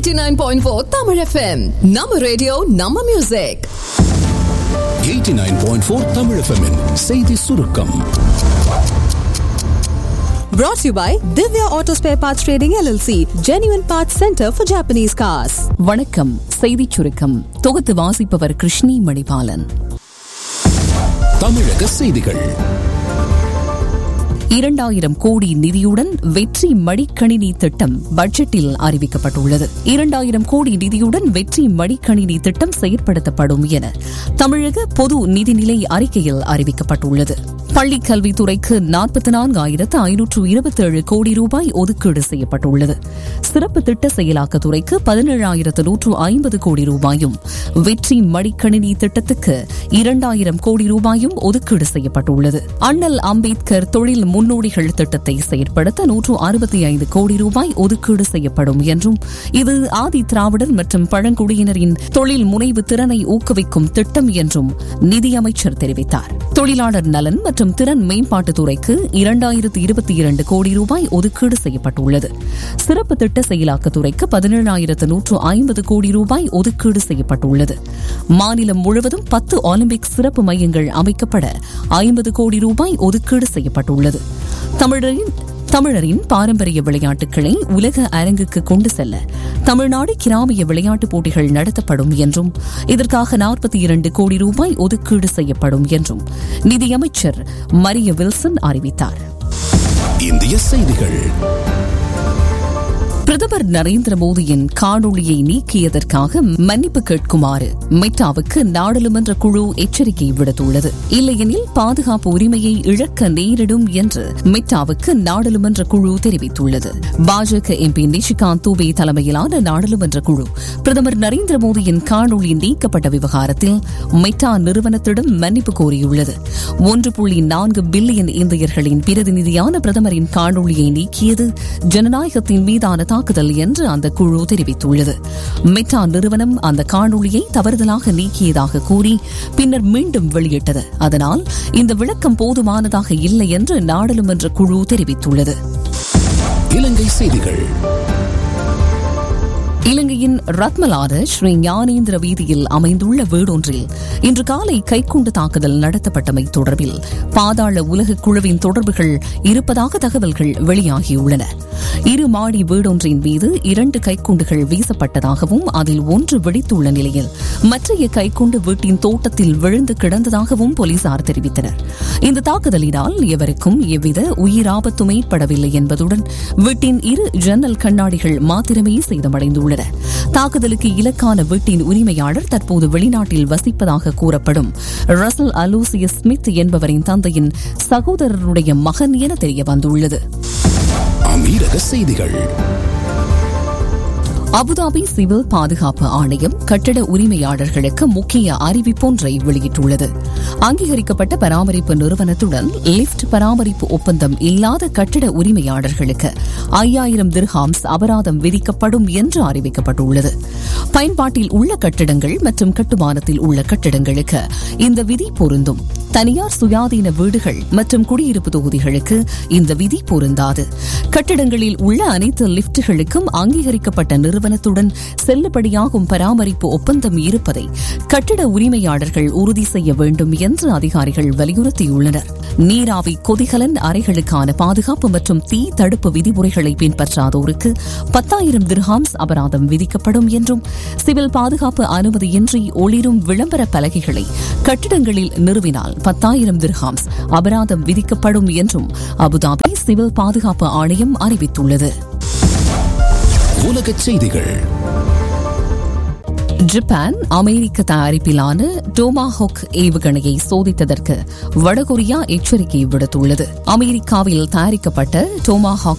89.4 Tamil FM. நம்ம radio நம்ம music 89.4 Tamil FM -இன் செய்தி சுருக்கம் Brought to you by Divya Auto Spare Parts Trading LLC, Genuine Parts Center for Japanese Cars. வணக்கம் செய்திச் சுருக்கம் தொகுத்து வாசிப்பவர் கிருஷ்ணி மணிபாலன் தமிழக செய்திகள் இரண்டாயிரம் கோடி நிதியுடன் வெற்றி மடிக்கணினி திட்டம் பட்ஜெட்டில் அறிவிக்கப்பட்டுள்ளது இரண்டாயிரம் கோடி நிதியுடன் வெற்றி மடிக்கணினி திட்டம் செயற்படுத்தப்படும் என தமிழக பொது நிதிநிலை அறிக்கையில் அறிவிக்கப்பட்டுள்ளது பள்ளிக் கல்வித்துறைக்கு நாற்பத்தி நான்காயிரத்து ஐநூற்று இருபத்தேழு கோடி ரூபாய் ஒதுக்கீடு செய்யப்பட்டுள்ளது சிறப்பு திட்ட செயலாக்கத்துறைக்கு பதினேழாயிரத்து நூற்று ஐம்பது கோடி ரூபாயும் வெற்றி மடிக்கணினி திட்டத்துக்கு இரண்டாயிரம் கோடி ரூபாயும் ஒதுக்கீடு செய்யப்பட்டுள்ளது அண்ணல் அம்பேத்கர் தொழில் முன்னோடிகள் திட்டத்தை செயற்படுத்த நூற்று அறுபத்தி ஐந்து கோடி ரூபாய் ஒதுக்கீடு செய்யப்படும் என்றும் இது ஆதி திராவிடர் மற்றும் பழங்குடியினரின் தொழில் முனைவு திறனை ஊக்குவிக்கும் திட்டம் என்றும் நிதியமைச்சர் தெரிவித்தார் தொழிலாளர் நலன் மற்றும் திறன் மேம்பாட்டுத் துறைக்கு இரண்டாயிரத்து இருபத்தி இரண்டு கோடி ரூபாய் ஒதுக்கீடு செய்யப்பட்டுள்ளது சிறப்பு திட்ட செயலாக்கத்துறைக்கு பதினேழாயிரத்து நூற்று ஐம்பது கோடி ரூபாய் ஒதுக்கீடு செய்யப்பட்டுள்ளது மாநிலம் முழுவதும் பத்து ஒலிம்பிக் சிறப்பு மையங்கள் அமைக்கப்பட ஐம்பது கோடி ரூபாய் ஒதுக்கீடு செய்யப்பட்டுள்ளது தமிழரின் தமிழரின் பாரம்பரிய விளையாட்டுகளை உலக அரங்குக்கு கொண்டு செல்ல தமிழ்நாடு கிராமிய விளையாட்டுப் போட்டிகள் நடத்தப்படும் என்றும் இதற்காக நாற்பத்தி இரண்டு கோடி ரூபாய் ஒதுக்கீடு செய்யப்படும் என்றும் நிதியமைச்சர் மரிய வில்சன் அறிவித்தார் இந்திய செய்திகள் பிரதமர் நரேந்திர மோடியின் காணொளியை நீக்கியதற்காக மன்னிப்பு கேட்குமாறு மெட்டாவுக்கு நாடாளுமன்ற குழு எச்சரிக்கை விடுத்துள்ளது இல்லையெனில் பாதுகாப்பு உரிமையை இழக்க நேரிடும் என்று மெட்டாவுக்கு நாடாளுமன்ற குழு தெரிவித்துள்ளது பாஜக எம்பி நிஷிகாந்த் தூபே தலைமையிலான நாடாளுமன்ற குழு பிரதமர் நரேந்திர மோடியின் காணொளி நீக்கப்பட்ட விவகாரத்தில் மெட்டா நிறுவனத்திடம் மன்னிப்பு கோரியுள்ளது ஒன்று புள்ளி நான்கு பில்லியன் இந்தியர்களின் பிரதிநிதியான பிரதமரின் காணொளியை நீக்கியது ஜனநாயகத்தின் மீதான தாக்குதல் என்று அந்த குழு தெரிவித்துள்ளது மெட்டா நிறுவனம் அந்த காணொளியை தவறுதலாக நீக்கியதாக கூறி பின்னர் மீண்டும் வெளியிட்டது அதனால் இந்த விளக்கம் போதுமானதாக இல்லை என்று நாடாளுமன்ற குழு தெரிவித்துள்ளது இலங்கை செய்திகள் இலங்கையின் ரத்மலான ஸ்ரீ ஞானேந்திர வீதியில் அமைந்துள்ள வீடொன்றில் இன்று காலை கைக்குண்டு தாக்குதல் நடத்தப்பட்டமை தொடர்பில் பாதாள உலக குழுவின் தொடர்புகள் இருப்பதாக தகவல்கள் வெளியாகியுள்ளன இரு மாடி வீடொன்றின் மீது இரண்டு கைக்குண்டுகள் வீசப்பட்டதாகவும் அதில் ஒன்று வெடித்துள்ள நிலையில் மற்றைய கைக்குண்டு வீட்டின் தோட்டத்தில் விழுந்து கிடந்ததாகவும் போலீசார் தெரிவித்தனர் இந்த தாக்குதலினால் எவருக்கும் எவ்வித உயிராபத்தும் ஏற்படவில்லை என்பதுடன் வீட்டின் இரு ஜன்னல் கண்ணாடிகள் மாத்திரமே சேதமடைந்துள்ளன தாக்குதலுக்கு இலக்கான வீட்டின் உரிமையாளர் தற்போது வெளிநாட்டில் வசிப்பதாக கூறப்படும் ரசல் அலூசிய ஸ்மித் என்பவரின் தந்தையின் சகோதரருடைய மகன் என தெரியவந்துள்ளது அமீரக செய்திகள் அபுதாபி சிவில் பாதுகாப்பு ஆணையம் கட்டட உரிமையாளர்களுக்கு முக்கிய அறிவிப்பொன்றை வெளியிட்டுள்ளது அங்கீகரிக்கப்பட்ட பராமரிப்பு நிறுவனத்துடன் லிப்ட் பராமரிப்பு ஒப்பந்தம் இல்லாத கட்டட உரிமையாளர்களுக்கு ஐயாயிரம் திர்ஹாம்ஸ் அபராதம் விதிக்கப்படும் என்று அறிவிக்கப்பட்டுள்ளது பயன்பாட்டில் உள்ள கட்டிடங்கள் மற்றும் கட்டுமானத்தில் உள்ள கட்டிடங்களுக்கு இந்த விதி பொருந்தும் தனியார் சுயாதீன வீடுகள் மற்றும் குடியிருப்பு தொகுதிகளுக்கு இந்த விதி பொருந்தாது கட்டிடங்களில் உள்ள அனைத்து லிப்டுகளுக்கும் அங்கீகரிக்கப்பட்ட நிறுவனத்துடன் செல்லுபடியாகும் பராமரிப்பு ஒப்பந்தம் இருப்பதை கட்டிட உரிமையாளர்கள் உறுதி செய்ய வேண்டும் என்று அதிகாரிகள் வலியுறுத்தியுள்ளனர் நீராவி கொதிகலன் அறைகளுக்கான பாதுகாப்பு மற்றும் தீ தடுப்பு விதிமுறைகளை பின்பற்றாதோருக்கு பத்தாயிரம் திர்ஹாம்ஸ் அபராதம் விதிக்கப்படும் என்றும் சிவில் பாதுகாப்பு அனுமதியின்றி ஒளிரும் விளம்பர பலகைகளை கட்டிடங்களில் நிறுவினால் பத்தாயிரம் திர்ஹாம்ஸ் அபராதம் விதிக்கப்படும் என்றும் அபுதாபி சிவில் பாதுகாப்பு ஆணையம் அறிவித்துள்ளது உலகச் செய்திகள் ஜப்பான் அமெரிக்க தயாரிப்பிலான டோமாஹோக் ஏவுகணையை சோதித்ததற்கு வடகொரியா எச்சரிக்கை விடுத்துள்ளது அமெரிக்காவில் தயாரிக்கப்பட்ட டோமாஹாக்